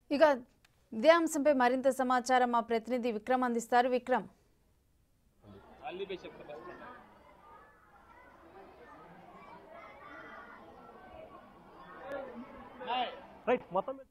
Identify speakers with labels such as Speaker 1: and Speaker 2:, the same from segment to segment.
Speaker 1: ఇక ఇదే అంశంపై మరింత సమాచారం మా ప్రతినిధి విక్రమ్ అందిస్తారు విక్రమ్
Speaker 2: రైట్ మొత్తం మీద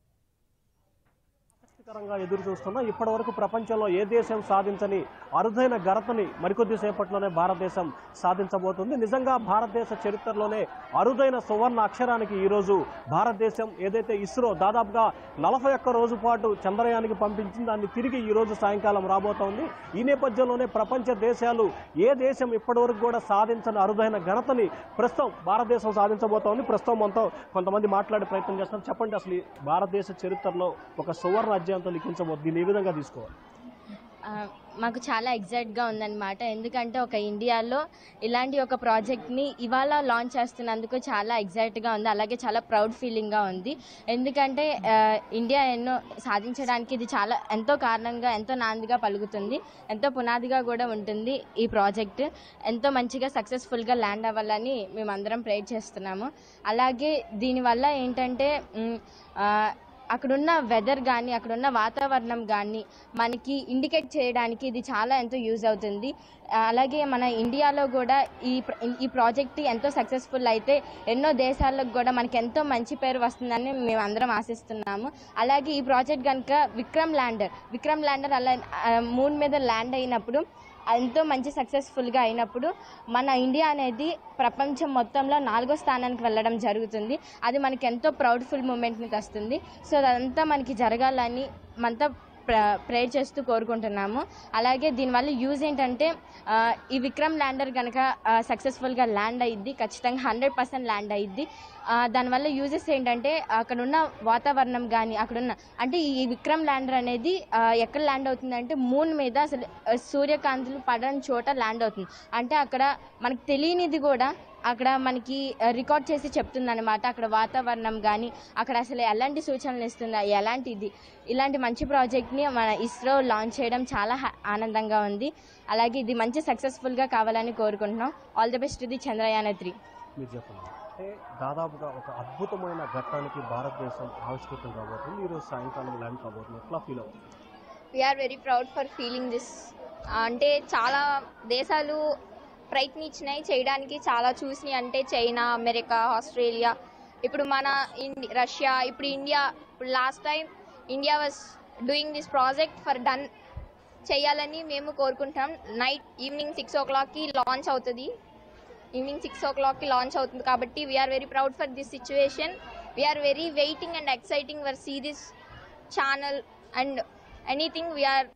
Speaker 2: ఆసక్తికరంగా ఎదురు చూస్తున్నా ఇప్పటి వరకు ప్రపంచంలో ఏ దేశం సాధించని అరుదైన ఘనతని మరికొద్ది సేపట్లోనే భారతదేశం సాధించబోతుంది నిజంగా భారతదేశ చరిత్రలోనే అరుదైన సువర్ణ అక్షరానికి ఈరోజు భారతదేశం ఏదైతే ఇస్రో దాదాపుగా నలభై ఒక్క రోజు పాటు చంద్రయానికి పంపించింది దాన్ని తిరిగి ఈ రోజు సాయంకాలం రాబోతోంది ఈ నేపథ్యంలోనే ప్రపంచ దేశాలు ఏ దేశం ఇప్పటివరకు కూడా సాధించని అరుదైన ఘనతని ప్రస్తుతం భారతదేశం సాధించబోతోంది ప్రస్తుతం మనతో కొంతమంది మాట్లాడే ప్రయత్నం చేస్తున్నారు చెప్పండి అసలు ఈ భారతదేశ చరిత్రలో ఒక సువర్ణ అధ్యాయంతో లిఖించబోతుంది దీన్ని ఏ విధంగా తీసుకోవాలి
Speaker 3: ఆ, మాకు చాలా ఎగ్జైట్గా ఉందన్నమాట ఎందుకంటే ఒక ఇండియాలో ఇలాంటి ఒక ప్రాజెక్ట్ని ఇవాళ లాంచ్ చేస్తున్నందుకు చాలా ఎగ్జైట్గా ఉంది అలాగే చాలా ప్రౌడ్ ఫీలింగ్గా ఉంది ఎందుకంటే ఆ, ఇండియా ఎన్నో సాధించడానికి ఇది చాలా ఎంతో కారణంగా ఎంతో నాందిగా పలుకుతుంది ఎంతో పునాదిగా కూడా ఉంటుంది ఈ ప్రాజెక్ట్ ఎంతో మంచిగా సక్సెస్ఫుల్గా ల్యాండ్ అవ్వాలని మేమందరం ప్రేర్ చేస్తున్నాము అలాగే దీనివల్ల ఏంటంటే మ్, ఆ, అక్కడున్న వెదర్ కానీ అక్కడున్న వాతావరణం కానీ మనకి ఇండికేట్ చేయడానికి ఇది చాలా ఎంతో యూజ్ అవుతుంది ఆ, అలాగే మన ఇండియాలో కూడా ఈ ప్ర- ఈ ప్రాజెక్ట్ ఎంతో సక్సెస్ఫుల్ అయితే ఎన్నో దేశాలకు కూడా మనకి ఎంతో మంచి పేరు వస్తుందని మేము అందరం ఆశిస్తున్నాము అలాగే ఈ ప్రాజెక్ట్ కనుక విక్రమ్ ల్యాండర్ విక్రమ్ ల్యాండర్ అలా ఆ, మూన్ మీద ల్యాండ్ అయినప్పుడు ఎంతో మంచి సక్సెస్ఫుల్గా అయినప్పుడు మన ఇండియా అనేది ప్రపంచం మొత్తంలో నాలుగో స్థానానికి వెళ్ళడం జరుగుతుంది అది మనకి ఎంతో ప్రౌడ్ఫుల్ మూమెంట్ని తెస్తుంది సో అదంతా మనకి జరగాలని మనతో ప్ర ప్రేర్ చేస్తూ కోరుకుంటున్నాము అలాగే దీనివల్ల యూజ్ ఏంటంటే ఆ, ఈ విక్రమ్ ల్యాండర్ కనుక సక్సెస్ఫుల్గా ల్యాండ్ అయ్యిద్ది ఖచ్చితంగా హండ్రెడ్ పర్సెంట్ ల్యాండ్ అయ్యిద్ది ఆ, దానివల్ల యూజెస్ ఏంటంటే అక్కడున్న వాతావరణం కానీ అక్కడున్న అంటే ఈ విక్రమ్ ల్యాండర్ అనేది ఆ, ఎక్కడ ల్యాండ్ అవుతుందంటే మూన్ మీద అసలు ఆ, సూర్యకాంతులు పడని చోట ల్యాండ్ అవుతుంది అంటే అక్కడ మనకి తెలియనిది కూడా అక్కడ మనకి రికార్డ్ చేసి చెప్తుంది అనమాట అక్కడ వాతావరణం కానీ అక్కడ అసలు ఎలాంటి సూచనలు ఇస్తుంది ఎలాంటిది ఇలాంటి మంచి ప్రాజెక్ట్ని మన ఇస్రో లాంచ్ చేయడం చాలా హా- ఆనందంగా ఉంది అలాగే ఇది మంచి సక్సెస్ఫుల్గా కావాలని కోరుకుంటున్నాం ఆల్ ది బెస్ట్ ఇది చంద్రయాన త్రీ
Speaker 2: మీరు చెప్పండి అంటే దాదాపుగా ఒక అద్భుతమైన ఘట్టానికి భారతదేశం ఆవిష్కృతం కాబోతుంది ఈరోజు సాయంకాలం ల్యాండ్ కాబోతుంది ఎట్లా ఫీల్ అవుతుంది
Speaker 4: we are very proud for feeling this అంటే చాలా దేశాలు ప్రయత్నించినాయి చేయడానికి చాలా చూసినాయి అంటే చైనా అమెరికా ఆస్ట్రేలియా ఇప్పుడు మన ఇండి రష్యా ఇప్పుడు ఇండియా ఇప్పుడు last time India was doing this project for done చేయాలని మేము కోరుకుంటున్నాం నైట్ ఈవినింగ్ సిక్స్ ఓ క్లాక్కి లాంచ్ అవుతుంది ఈవినింగ్ సిక్స్ ఓ క్లాక్కి లాంచ్ అవుతుంది కాబట్టి we are very proud for this situation we are very waiting and exciting for see this channel and anything we are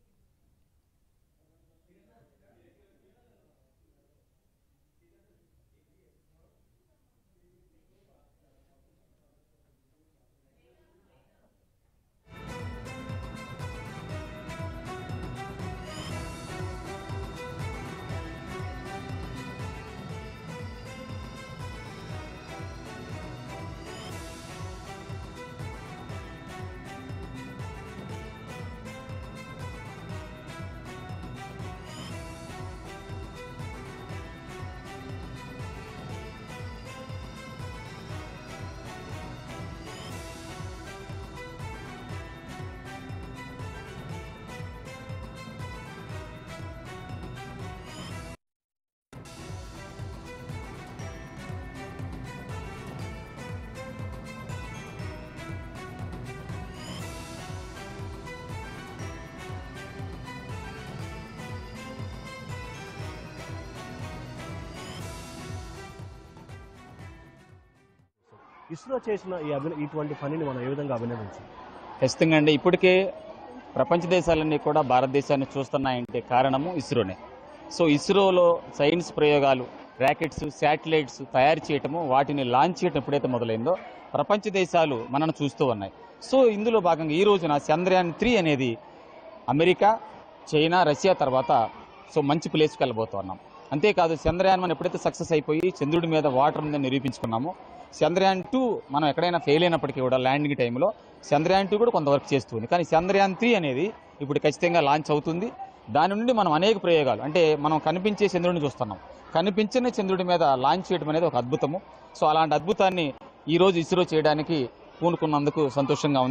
Speaker 2: ISRO చేసిన ఈ అభిన ఇటువంటి పనిని మనం ఏ విధంగా అభినందించాలి
Speaker 5: ఖచ్చితంగా అండి ఇప్పటికే ప్రపంచ దేశాలన్నీ కూడా భారతదేశాన్ని చూస్తున్నాయంటే కారణము ఇస్రోనే సో ఇస్రోలో సైన్స్ ప్రయోగాలు ర్యాకెట్స్ శాటిలైట్స్ తయారు చేయటము వాటిని లాంచ్ చేయటం ఎప్పుడైతే మొదలైందో ప్రపంచ దేశాలు మనను చూస్తూ ఉన్నాయి సో ఇందులో భాగంగా ఈ రోజున చంద్రయాన్ త్రీ అనేది అమెరికా చైనా రష్యా తర్వాత సో మంచి ప్లేస్కి వెళ్ళబోతున్నాం అంతేకాదు చంద్రయాన్ మనం ఎప్పుడైతే సక్సెస్ అయిపోయి చంద్రుడి మీద వాటర్ ఉందని నిరూపించుకున్నామో చంద్రయాన్ టూ మనం ఎక్కడైనా ఫెయిల్ అయినప్పటికీ కూడా ల్యాండింగ్ టైంలో చంద్రయాన్ టూ కూడా కొంత వర్క్ చేస్తుంది కానీ చంద్రయాన్ త్రీ అనేది ఇప్పుడు ఖచ్చితంగా లాంచ్ అవుతుంది దాని నుండి మనం అనేక ప్రయోగాలు అంటే మనం కనిపించే చంద్రుడిని చూస్తున్నాం కనిపించని చంద్రుడి మీద లాంచ్ చేయడం అనేది ఒక అద్భుతము సో అలాంటి అద్భుతాన్ని ఈ రోజు ఇస్రో చేయడానికి పూనుకున్నందుకు సంతోషంగా ఉంది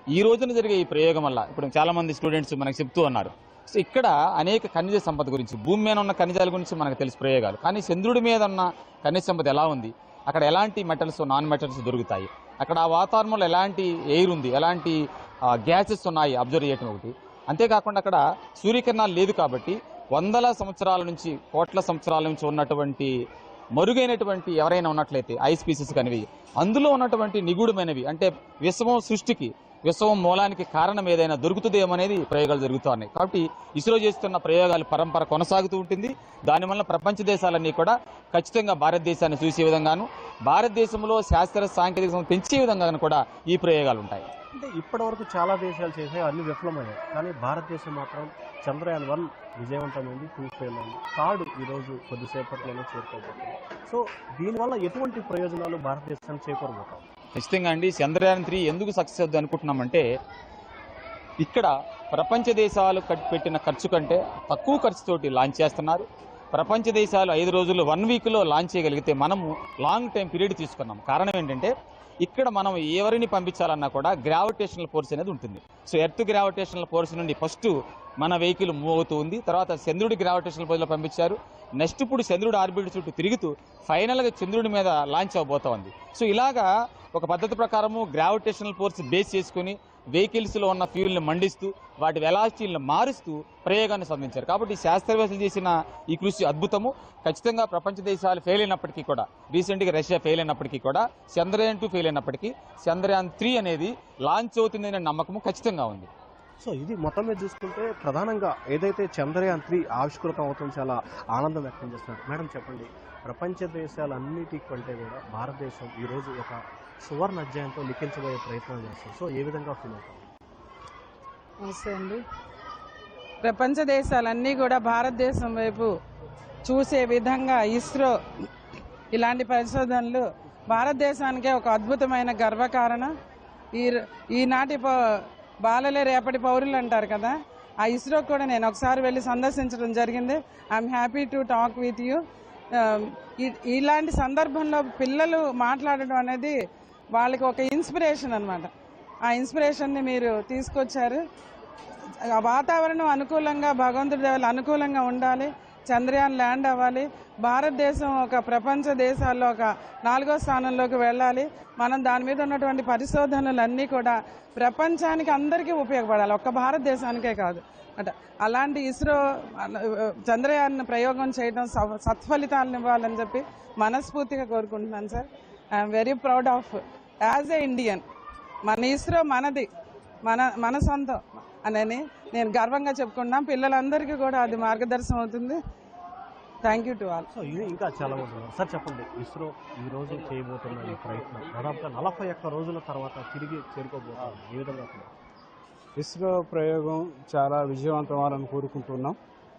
Speaker 5: ఈ రోజున జరిగే ఈ ప్రయోగం వల్ల ఇప్పుడు చాలా మంది స్టూడెంట్స్ మనకు చెప్తూ ఉన్నారు సో ఇక్కడ అనేక ఖనిజ సంపద గురించి భూమి మీద ఉన్న ఖనిజాల గురించి మనకు తెలిసి ప్రయోగాలు కానీ చంద్రుడి మీద ఉన్న ఖనిజ సంపద ఎలా ఉంది అక్కడ ఎలాంటి మెటల్స్ నాన్ మెటల్స్ దొరుకుతాయి అక్కడ ఆ వాతావరణంలో ఎలాంటి ఎయిర్ ఉంది ఎలాంటి గ్యాసెస్ ఉన్నాయి అబ్జర్వ్ చేయటం ఒకటి అంతేకాకుండా అక్కడ సూర్యకిరణాలు లేదు కాబట్టి వందల సంవత్సరాల నుంచి కోట్ల సంవత్సరాల నుంచి ఉన్నటువంటి మరుగైనటువంటి ఎవరైనా ఉన్నట్లయితే ఐ స్పీసెస్ కనివి అందులో ఉన్నటువంటి నిగూఢమైనవి అంటే విశ్వం సృష్టికి విశ్వం మూలానికి కారణం ఏదైనా దొరుకుతుందేమో అనేది ప్రయోగాలు జరుగుతూ ఉన్నాయి కాబట్టి ఇస్రో చేస్తున్న ప్రయోగాలు పరంపర కొనసాగుతూ ఉంటుంది దానివల్ల ప్రపంచ దేశాలన్నీ కూడా ఖచ్చితంగా భారతదేశాన్ని చూసే విధంగాను భారతదేశంలో శాస్త్ర సాంకేతిక పెంచే విధంగాను కూడా ఈ ప్రయోగాలు ఉంటాయి
Speaker 2: అంటే ఇప్పటి వరకు చాలా దేశాలు చేసే అన్ని విఫలమయ్యాయి కానీ భారతదేశం మాత్రం చంద్రయాన్ వన్ విజయవంతమైంది టూ ఫెయిల్ అయింది థర్డ్ ఈరోజు కొద్దిసేపట్లోనే చేరుకోబోతుంది సో దీనివల్ల ఎటువంటి ప్రయోజనాలు భారతదేశానికి చేకూరబోతాం
Speaker 5: ఖచ్చితంగా అండి చంద్రయాన్ త్రీ ఎందుకు సక్సెస్ అవుద్ది అనుకుంటున్నామంటే ఇక్కడ ప్రపంచ దేశాలు కట్- పెట్టిన ఖర్చు కంటే తక్కువ ఖర్చుతోటి లాంచ్ చేస్తున్నారు ప్రపంచ దేశాలు ఐదు రోజులు వన్ వీక్లో లాంచ్ చేయగలిగితే మనము లాంగ్ టైం పీరియడ్ తీసుకున్నాం కారణం ఏంటంటే ఇక్కడ మనం ఎవరిని పంపించాలన్నా కూడా గ్రావిటేషనల్ ఫోర్స్ అనేది ఉంటుంది సో ఎర్త్ గ్రావిటేషనల్ ఫోర్స్ నుండి ఫస్ట్ మన వెహికల్ మూవ్ అవుతూ ఉంది తర్వాత చంద్రుడి గ్రావిటేషనల్ ఫోర్స్లో పంపించారు నెక్స్ట్ ఇప్పుడు చంద్రుడి ఆర్బిట్ చుట్టూ తిరుగుతూ ఫైనల్గా చంద్రుడి మీద లాంచ్ అవబోతా ఉంది సో ఇలాగా ఒక పద్ధతి ప్రకారము గ్రావిటేషనల్ ఫోర్స్ బేస్ చేసుకుని వెహికల్స్లో ఉన్న ఫ్యూల్ని మండిస్తూ వాటి వెలాసిటీలను మారుస్తూ ప్రయోగాన్ని సాధించారు కాబట్టి శాస్త్రవేత్తలు చేసిన ఈ కృషి అద్భుతము ఖచ్చితంగా ప్రపంచ దేశాలు ఫెయిల్ అయినప్పటికీ కూడా రీసెంట్గా రష్యా ఫెయిల్ అయినప్పటికీ కూడా చంద్రయాన్ టూ ఫెయిల్ అయినప్పటికీ చంద్రయాన్ త్రీ అనేది లాంచ్ అవుతుందనే నమ్మకము ఖచ్చితంగా ఉంది
Speaker 2: సో ఇది మొత్తం మీద చూసుకుంటే ప్రధానంగా ఏదైతే చంద్రయాన్ త్రీ ఆవిష్కృతం అవుతుంది చాలా ఆనందం వ్యక్తం చేస్తున్నారు మేడం చెప్పండి ప్రపంచ దేశాలన్నిటి కంటే కూడా భారతదేశం ఈరోజు ఒక సువర్ణ అధ్యాయంతో లిఖించబోయే ప్రయత్నం చేస్తుంది సో ఏ విధంగా ఫీల్ అవుతాం
Speaker 6: నమస్తే అండి ప్రపంచ దేశాలన్నీ కూడా భారతదేశం వైపు చూసే విధంగా ఇస్రో ఇలాంటి పరిశోధనలు భారతదేశానికే ఒక అద్భుతమైన గర్వకారణం ఈ ఈనాటి పౌ- బాలలే రేపటి పౌరులు అంటారు కదా ఆ ఇస్రో కూడా నేను ఒకసారి వెళ్ళి సందర్శించడం జరిగింది I'm happy to talk with you ఇలాంటి సందర్భంలో పిల్లలు మాట్లాడడం అనేది వాళ్ళకి ఒక ఇన్స్పిరేషన్ అన్నమాట ఆ ఇన్స్పిరేషన్ని మీరు తీసుకొచ్చారు ఆ వాతావరణం అనుకూలంగా భగవంతుడి దేవాలు అనుకూలంగా ఉండాలి చంద్రయాన్ ల్యాండ్ అవ్వాలి భారతదేశం ఒక ప్రపంచ దేశాల్లో ఒక నాలుగో స్థానంలోకి వెళ్ళాలి మనం దాని మీద ఉన్నటువంటి పరిశోధనలన్నీ కూడా ప్రపంచానికి అందరికీ ఉపయోగపడాలి ఒక్క భారతదేశానికే కాదు అట అలాంటి ఇస్రో అల- చంద్రయాన్ ప్రయోగం చేయడం స- సత్ఫలితాలను ఇవ్వాలని చెప్పి మనస్ఫూర్తిగా కోరుకుంటున్నాను sir I'm very proud of as a Indian మన ఇస్రో మనది మన మన సొంతం అని నేను గర్వంగా చెప్పుకున్నాం పిల్లలందరికీ కూడా అది మార్గదర్శనం అవుతుంది thank you to all
Speaker 2: so ఇది ఇంకా చాలా మంది ఉన్నారు సార్ చెప్పండి ఇస్రో ఈ రోజు చేయబోతున్న ఈ ప్రయత్నం దాదాపుగా నలభై ఒక్క రోజుల తర్వాత తిరిగి చేరుకోబోతాం ఏ విధంగా feel అవుతాం?
Speaker 7: ఇస్రో ప్రయోగం చాలా విజయవంతం అవ్వాలని కోరుకుంటున్నాం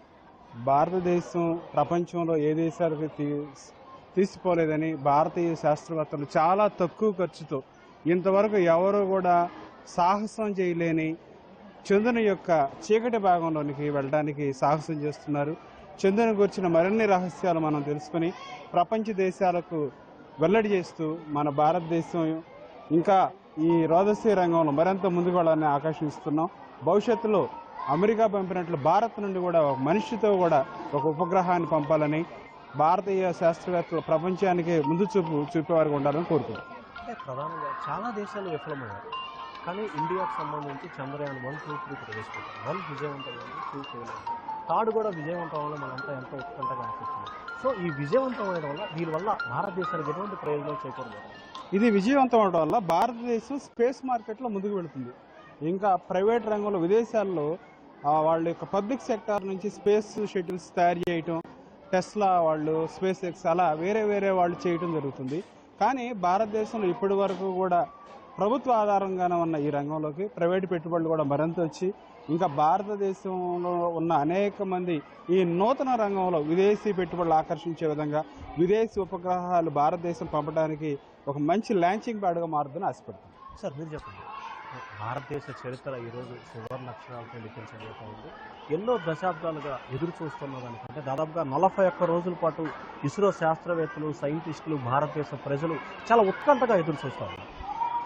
Speaker 7: భారతదేశం ప్రపంచంలో ఏ దేశాలకు తీ తీసిపోలేదని భారతీయ శాస్త్రవేత్తలు చాలా తక్కువ ఖర్చుతో ఇంతవరకు ఎవరు కూడా సాహసం చేయలేని చంద్రుని యొక్క చీకటి భాగంలోనికి వెళ్ళడానికి సాహసం చేస్తున్నారు చంద్రుని గురించిన మరిన్ని రహస్యాలు మనం తెలుసుకొని ప్రపంచ దేశాలకు వెల్లడి చేస్తూ మన భారతదేశం ఇంకా ఈ రోదసీ రంగంలో మరింత ముందుకు వెళ్ళాలని ఆకాంక్షిస్తున్నాం భవిష్యత్తులో అమెరికా పంపినట్లు భారత్ నుండి కూడా ఒక మనిషితో కూడా ఒక ఉపగ్రహాన్ని పంపాలని భారతీయ శాస్త్రవేత్తలు ప్రపంచానికి ముందు చూపు చూపేవారికి ఉండాలని కోరుకుంటున్నాం
Speaker 2: అంటే ప్రధానంగా చాలా దేశాలు విఫలమయ్యాయి కానీ ఇండియాకు సంబంధించి చంద్రయాన్ వన్ టూ త్రీ ప్రవేశపెట్టారు వన్ విజయవంతమైంది టూ ఫెయిల్ అయింది థర్డ్ కూడా విజయవంతం వల్ల మనంతా ఎంతో ఉత్కంఠగా ఆశిస్తున్నాం సో ఈ విజయవంతమైన వల్ల దీనివల్ల భారతదేశానికి ఎటువంటి ప్రయోజనం చేకూరబోతుంది
Speaker 7: ఇది విజయవంతం అవడం వల్ల భారతదేశం స్పేస్ మార్కెట్లో ముందుకు వెళుతుంది ఇంకా ప్రైవేట్ రంగంలో విదేశాల్లో ఆ, వాళ్ళ యొక్క పబ్లిక్ సెక్టార్ నుంచి స్పేస్ షటిల్స్ తయారు చేయటం టెస్లా వాళ్ళు స్పేస్ ఎక్స్ అలా వేరే వేరే వాళ్ళు చేయటం జరుగుతుంది కానీ భారతదేశంలో ఇప్పటి వరకు కూడా ప్రభుత్వ ఆధారంగానే ఉన్న ఈ రంగంలోకి ప్రైవేట్ పెట్టుబడులు కూడా మరింత వచ్చి ఇంకా భారతదేశంలో ఉన్న అనేక మంది ఈ నూతన రంగంలో విదేశీ పెట్టుబడులు ఆకర్షించే విధంగా విదేశీ ఉపగ్రహాలు భారతదేశం పంపడానికి ఒక మంచి లాంచింగ్ ప్యాడ్గా మారుతుందని ఆశపడుతుంది
Speaker 2: సార్ మీరు చెప్పండి భారతదేశ చరిత్ర ఈరోజు సువర్ణ అక్షరాలతో లిఖించబోతోంది ఎన్నో దశాబ్దాలుగా ఎదురు చూస్తున్న దానికంటే దాదాపుగా నలభై ఒక్క రోజుల పాటు ఇస్రో శాస్త్రవేత్తలు సైంటిస్టులు భారతదేశ ప్రజలు చాలా ఉత్కంఠగా ఎదురు చూస్తారు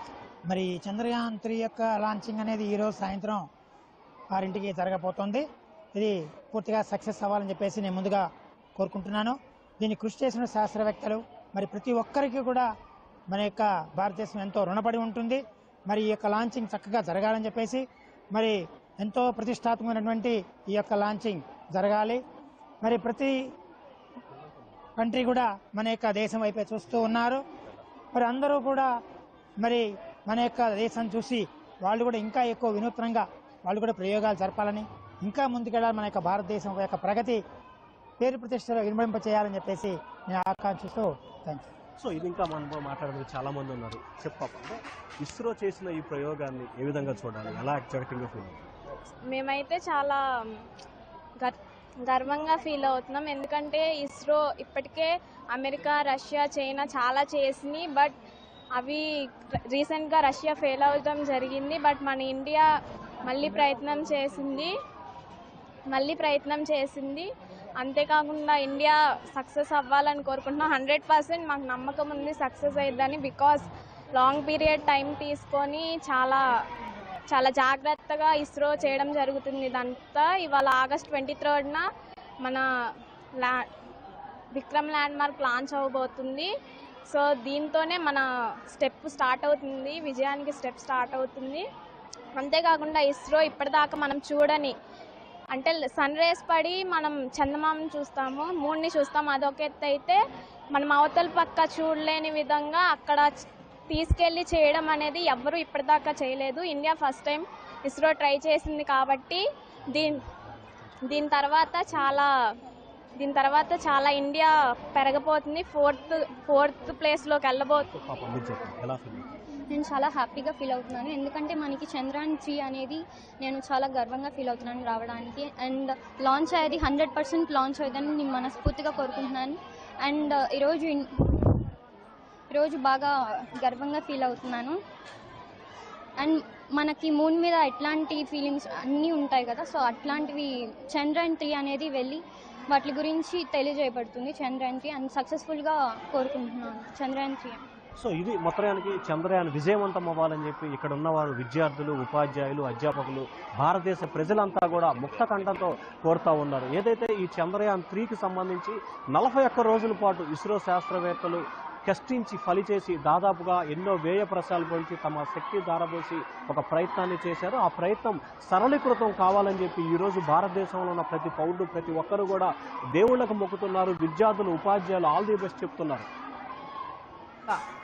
Speaker 8: మరి చంద్రయాన్ త్రీ యొక్క లాంచింగ్ అనేది ఈరోజు సాయంత్రం ఆరింటికి జరగబోతోంది ఇది పూర్తిగా సక్సెస్ అవ్వాలని చెప్పేసి నేను ముందుగా కోరుకుంటున్నాను దీన్ని కృషి చేసిన శాస్త్రవేత్తలు మరి ప్రతి ఒక్కరికి కూడా మన యొక్క భారతదేశం ఎంతో రుణపడి ఉంటుంది మరి ఈ యొక్క లాంచింగ్ చక్కగా జరగాలని చెప్పేసి మరి ఎంతో ప్రతిష్టాత్మకమైనటువంటి ఈ యొక్క లాంచింగ్ జరగాలి మరి ప్రతి కంట్రీ కూడా మన యొక్క దేశం వైపే చూస్తూ ఉన్నారు మరి అందరూ కూడా మరి మన యొక్క దేశం చూసి వాళ్ళు కూడా ఇంకా ఎక్కువ వినూత్నంగా వాళ్ళు కూడా ప్రయోగాలు జరపాలని ఇంకా ముందుకెళ్ళాలి మన యొక్క భారతదేశం యొక్క ప్రగతి పేరు ప్రతిష్టలు వినబడింప చేయాలని చెప్పేసి నేను ఆకాంక్షిస్తూ థ్యాంక్ యూ
Speaker 2: సో ఇది ఇంకా మనతో మాట్లాడడానికి చాలా మంది ఉన్నారు చెప్పప్ప అంటే ఇస్రో చేసిన ఈ ప్రయోగాన్ని ఏ విధంగా చూడాలి ఎలా ఎక్సైటింగ్గా ఫీల్ అవుతుంది
Speaker 9: మేమైతే చాలా గర్ గర్వంగా ఫీల్ అవుతున్నాం ఎందుకంటే ఇస్రో ఇప్పటికే అమెరికా రష్యా చైనా చాలా చేసినాయి బట్ అవి రీసెంట్గా రష్యా ఫెయిల్ అవడం జరిగింది బట్ మన ఇండియా మళ్ళీ ప్రయత్నం చేసింది మళ్ళీ ప్రయత్నం చేసింది అంతేకాకుండా ఇండియా సక్సెస్ అవ్వాలని కోరుకుంటున్నాం హండ్రెడ్ పర్సెంట్ మాకు నమ్మకం ఉంది సక్సెస్ అయ్యిద్దని బికాస్ లాంగ్ పీరియడ్ టైం తీసుకొని చాలా చాలా జాగ్రత్తగా ఇస్రో చేయడం జరుగుతుంది ఇదంతా ఇవాళ ఆగస్ట్ ట్వంటీ థర్డ్న మన లా విక్రమ్ ల్యాండ్ మార్క్ లాంచ్ అవ్వబోతుంది సో దీంతోనే మన స్టెప్ స్టార్ట్ అవుతుంది విజయానికి స్టెప్ స్టార్ట్ అవుతుంది అంతేకాకుండా ఇస్రో ఇప్పటిదాకా మనం చూడని అంటే సన్ రేస్ పడి మనం చందమామని చూస్తాము మూడ్ని చూస్తాము అదొక ఎత్తు అయితే మనం అవతల పక్క చూడలేని విధంగా అక్కడ చ- తీసుకెళ్ళి చేయడం అనేది ఎవ్వరూ ఇప్పటిదాకా చేయలేదు India first time ISRO try చేసింది కాబట్టి దీని దీని తర్వాత చాలా దీని తర్వాత చాలా ఇండియా పెరగబోతుంది ఫోర్త్ ఫోర్త్ ప్లేస్లోకి వెళ్ళబోతుంది
Speaker 2: పాప మీరు చెప్పండి ఎలా ఫీల్ అవుతుంది
Speaker 10: నేను చాలా హ్యాపీగా ఫీల్ అవుతున్నాను ఎందుకంటే మనకి చంద్రయాన్ త్రీ అనేది నేను చాలా గర్వంగా ఫీల్ అవుతున్నాను రావడానికి అండ్ లాంచ్ అయ్యేది హండ్రెడ్ పర్సెంట్ లాంచ్ అయ్యేదని నేను మనస్ఫూర్తిగా కోరుకుంటున్నాను అండ్ ఈరోజు ఇన్- ఈరోజు బాగా గర్వంగా ఫీల్ అవుతున్నాను అండ్ మనకి మూన్ మీద ఎట్లాంటి ఫీలింగ్స్ అన్నీ ఉంటాయి కదా సో అట్లాంటివి చంద్రయాన్ త్రీ అనేది వెళ్ళి వాటి గురించి తెలియజేయబడుతుంది చంద్రయాన్ త్రీ అండ్ సక్సెస్ఫుల్గా కోరుకుంటున్నాను చంద్రయాన్ త్రీ
Speaker 2: సో ఇది మొత్తానికి చంద్రయాన్ విజయవంతం అవ్వాలని చెప్పి ఇక్కడ ఉన్నవారు విద్యార్థులు ఉపాధ్యాయులు అధ్యాపకులు భారతదేశ ప్రజలంతా కూడా ముక్త కంఠంతో కోరుతా ఉన్నారు ఏదైతే ఈ చంద్రయాన్ త్రీకి సంబంధించి నలభై ఒక్క రోజుల పాటు ఇస్రో శాస్త్రవేత్తలు కష్టించి ఫలి చేసి దాదాపుగా ఎన్నో వ్యయ ప్రసాలు పొంచి తమ శక్తి దారబోసి ఒక ప్రయత్నాన్ని చేశారు ఆ ప్రయత్నం సరళీకృతం కావాలని చెప్పి ఈరోజు భారతదేశంలో ఉన్న ప్రతి పౌరుడు ప్రతి ఒక్కరు కూడా దేవుళ్ళకు మొక్కుతున్నారు విద్యార్థులు ఉపాధ్యాయులు ఆల్ ది బెస్ట్ చెప్తున్నారు